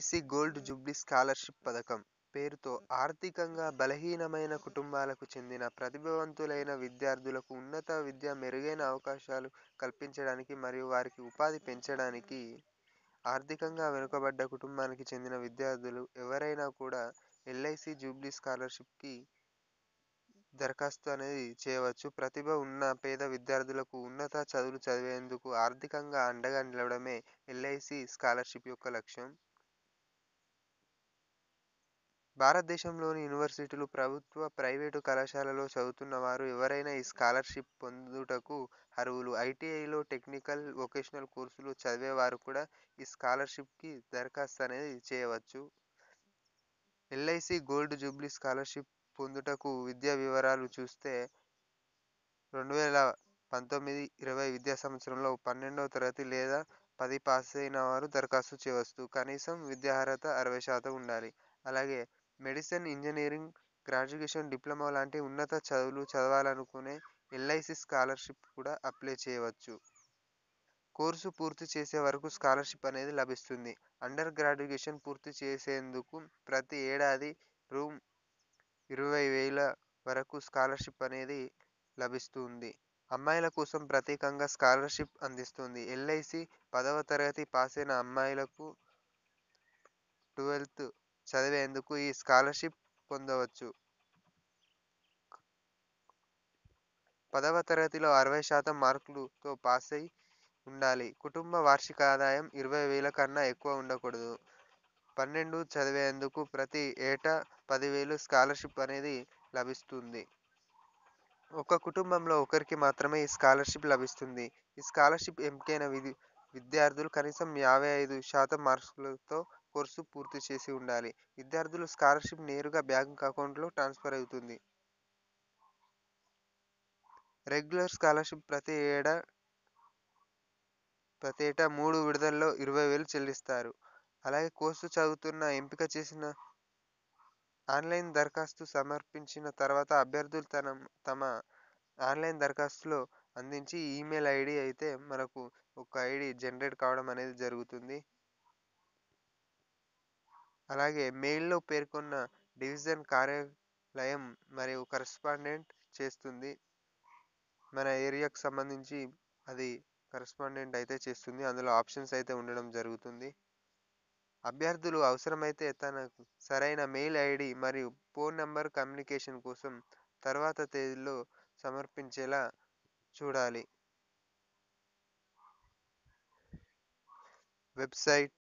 LIC gold Jubilee scholarship పథకం పేరుతో ఆర్థికంగా బలహీనమైన కుటుంబాలకు చెందిన ప్రతిభావంతులైన విద్యార్థులకు ఉన్నత విద్య మెరుగైన అవకాశాలు కల్పించడానికి మరియు వారికి ఉపాధి పెంచడానికి ఆర్థికంగా వెనుకబడ్డ కుటుంబానికి చెందిన విద్యార్థులు ఎవరైనా కూడా ఎల్ఐసి జూబ్లీ స్కాలర్షిప్కి దరఖాస్తు అనేది చేయవచ్చు ప్రతిభ ఉన్న పేద విద్యార్థులకు ఉన్నత చదువులు చదివేందుకు ఆర్థికంగా అండగా నిలవడమే ఎల్ఐసి స్కాలర్షిప్ యొక్క లక్ష్యం భారతదేశంలోని యూనివర్సిటీలు ప్రభుత్వ ప్రైవేటు కళాశాలలో చదువుతున్న వారు ఎవరైనా ఈ స్కాలర్షిప్ పొందుటకు అర్హులు ఐటీఐలో టెక్నికల్ వొకేషనల్ కోర్సులు చదివే వారు కూడా ఈ స్కాలర్షిప్కి దరఖాస్తు అనేది చేయవచ్చు ఎల్ఐసి గోల్డ్ జూబ్లీ స్కాలర్షిప్ పొందుటకు విద్యా వివరాలు చూస్తే రెండు వేల పంతొమ్మిది ఇరవై విద్యా సంవత్సరంలో పన్నెండవ తరగతి లేదా పది పాస్ అయిన వారు దరఖాస్తు చేయవచ్చు కనీసం విద్యార్హత అరవై శాతం ఉండాలి అలాగే మెడిసిన్ ఇంజనీరింగ్ గ్రాడ్యుయేషన్ డిప్లొమా లాంటి ఉన్నత చదువులు చదవాలనుకునే ఎల్ఐసి స్కాలర్షిప్ కూడా అప్లై చేయవచ్చు కోర్సు పూర్తి చేసే వరకు స్కాలర్షిప్ అనేది లభిస్తుంది అండర్ గ్రాడ్యుయేషన్ పూర్తి చేసేందుకు ప్రతి ఏడాది రూ ఇరవై వేల వరకు స్కాలర్షిప్ అనేది లభిస్తుంది అమ్మాయిల కోసం ప్రత్యేకంగా స్కాలర్షిప్ అందిస్తుంది ఎల్ఐసి పదవ తరగతి పాస్ అయిన అమ్మాయిలకు ట్వెల్త్ చదివేందుకు ఈ స్కాలర్షిప్ పొందవచ్చు పదవ తరగతిలో అరవై శాతం మార్కులతో పాస్ అయి ఉండాలి కుటుంబ వార్షిక ఆదాయం ఇరవై వేల కన్నా ఎక్కువ ఉండకూడదు పన్నెండు చదివేందుకు ప్రతి ఏటా పదివేలు స్కాలర్షిప్ అనేది లభిస్తుంది ఒక కుటుంబంలో ఒకరికి మాత్రమే ఈ స్కాలర్షిప్ లభిస్తుంది ఈ స్కాలర్షిప్ ఎంపికైన విధి విద్యార్థులు కనీసం యాభై ఐదు శాతం మార్కులతో కోర్సు పూర్తి చేసి ఉండాలి విద్యార్థులు స్కాలర్షిప్ నేరుగా బ్యాంక్ అకౌంట్లో ట్రాన్స్ఫర్ అవుతుంది రెగ్యులర్ స్కాలర్షిప్ ప్రతి ఏడా ప్రతి ఏటా మూడు విడతల్లో ఇరవై వేలు చెల్లిస్తారు అలాగే కోర్సు చదువుతున్న ఎంపిక చేసిన ఆన్లైన్ దరఖాస్తు సమర్పించిన తర్వాత అభ్యర్థులు తన తమ ఆన్లైన్ దరఖాస్తులో అందించి ఈమెయిల్ ఐడి అయితే మనకు ఒక ఐడి జనరేట్ కావడం అనేది జరుగుతుంది అలాగే మెయిల్లో పేర్కొన్న డివిజన్ కార్యాలయం మరియు కరస్పాండెంట్ చేస్తుంది మన ఏరియాకు సంబంధించి అది కరస్పాండెంట్ అయితే చేస్తుంది అందులో ఆప్షన్స్ అయితే ఉండడం జరుగుతుంది అభ్యర్థులు అవసరమైతే తన సరైన మెయిల్ ఐడి మరియు ఫోన్ నెంబర్ కమ్యూనికేషన్ కోసం తర్వాత తేదీలో సమర్పించేలా చూడాలి వెబ్సైట్